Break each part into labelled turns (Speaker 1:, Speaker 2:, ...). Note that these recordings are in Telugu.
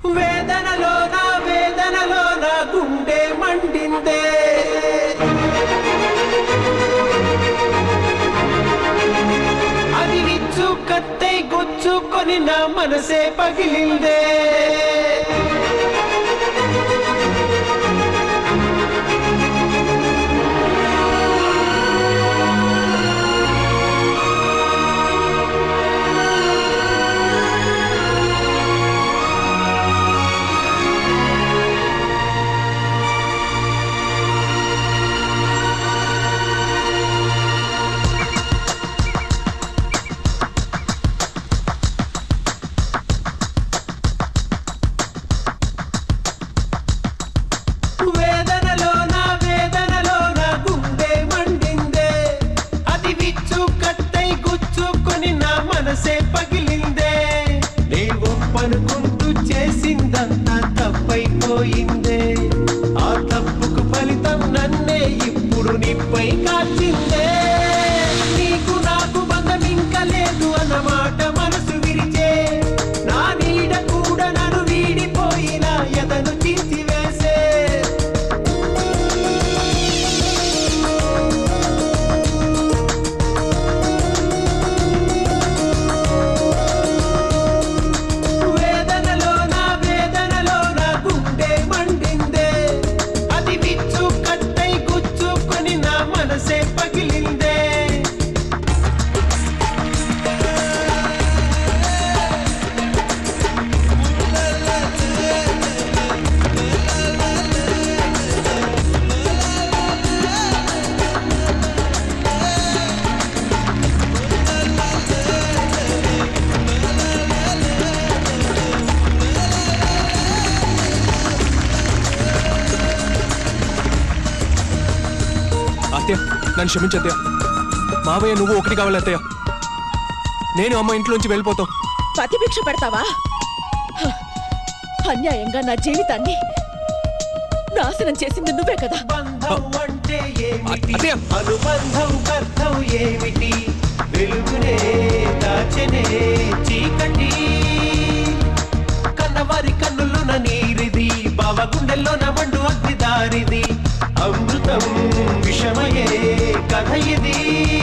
Speaker 1: వేదనలో నా వేదనలో నా గుండె మండిందే అది విచ్చు కత్తై గుచ్చుకొని నా మనసే పగిలిందే వేదనలో నా వేదనలో నా గుండె మండిందే అది విచ్చు కత్తై గుచ్చుకొని నా మనసే పగిలిందే నే ఒప్పనుకుంటూ చేసిందంతా తప్పైపోయిందే ఆ తప్పుకు ఫలితం నన్నే ఇప్పుడు నీపై కాల్చిందే నీకు నాకు బంధం ఇంకా లేదు అన్నమాట మనసు విరిచే నా నీడ కూడా నన్ను వీడిపోయిన ఎదను తీసివేసే వేదనలో నా వేదనలో నా గుండె మండిందే అది విచ్చు కట్టై గుచ్చుకొని నా మనసే పగిలిందే
Speaker 2: అత్తయ్య నన్ను క్షమించు అత్తయ్య మావయ్య నువ్వు ఒకటి కావాలి అత్తయ్య నేను అమ్మ ఇంట్లోంచి వెళ్ళిపోతాం
Speaker 3: ప్రతిభిక్ష పెడతావా హ, అన్యాయంగా నా జీవితాన్ని నాశనం చేసింది నువ్వే కదా
Speaker 1: బంధం అంటే ఏమిటి
Speaker 2: అత్తయ్య.
Speaker 1: అనుబంధం అర్థం ఏమిటి వెలుగునే దాచనే చీకటి కన్నవారి కన్నులున నీరిది బావ గుండెల్లోన మండు అగ్ని దారిది అమృతం విషమయే కథ ఇది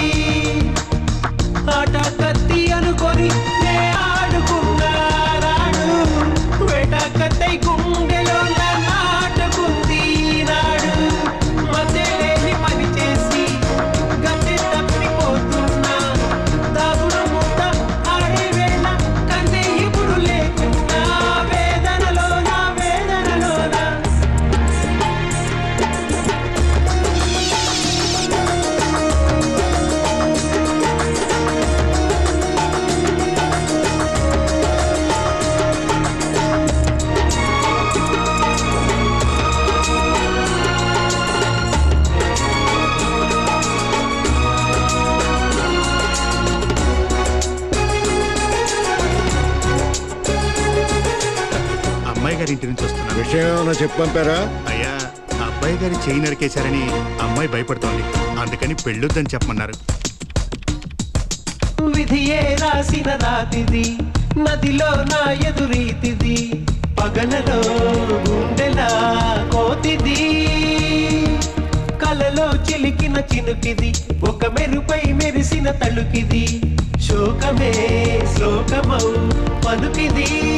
Speaker 1: ఆట కత్తి అనుకొని నే ఆడుకున్నాడు వేట కత్తై గుండెలో నాటుకుంది నాడు మధ్య లేని పని చేసి గతి తప్పిపోతున్నా దాగుడు ముద్ద ఆడే వేళ కంటే ఇప్పుడు లేకున్నా వేదనలో నా వేదనలో నా
Speaker 4: అమ్మాయి గారి ఇంటి నుంచి వస్తున్నాను
Speaker 5: విషయం ఏమైనా చెప్పి పంపారా
Speaker 4: అయ్యా ఆ అబ్బాయి గారి చేయి నరికేశారని అమ్మాయి భయపడుతోంది అందుకని పెళ్ళొద్దని చెప్పమన్నారు
Speaker 1: విధియే రాసిన రాతిది నదిలో నా ఎదురీతిది పగలలో గుండెలా కోతిది కలలో చిలికిన చినుకిది ఒక మెరుపై మెరిసిన తలుకిది శోకమే శ్లోకమౌ పలుకిది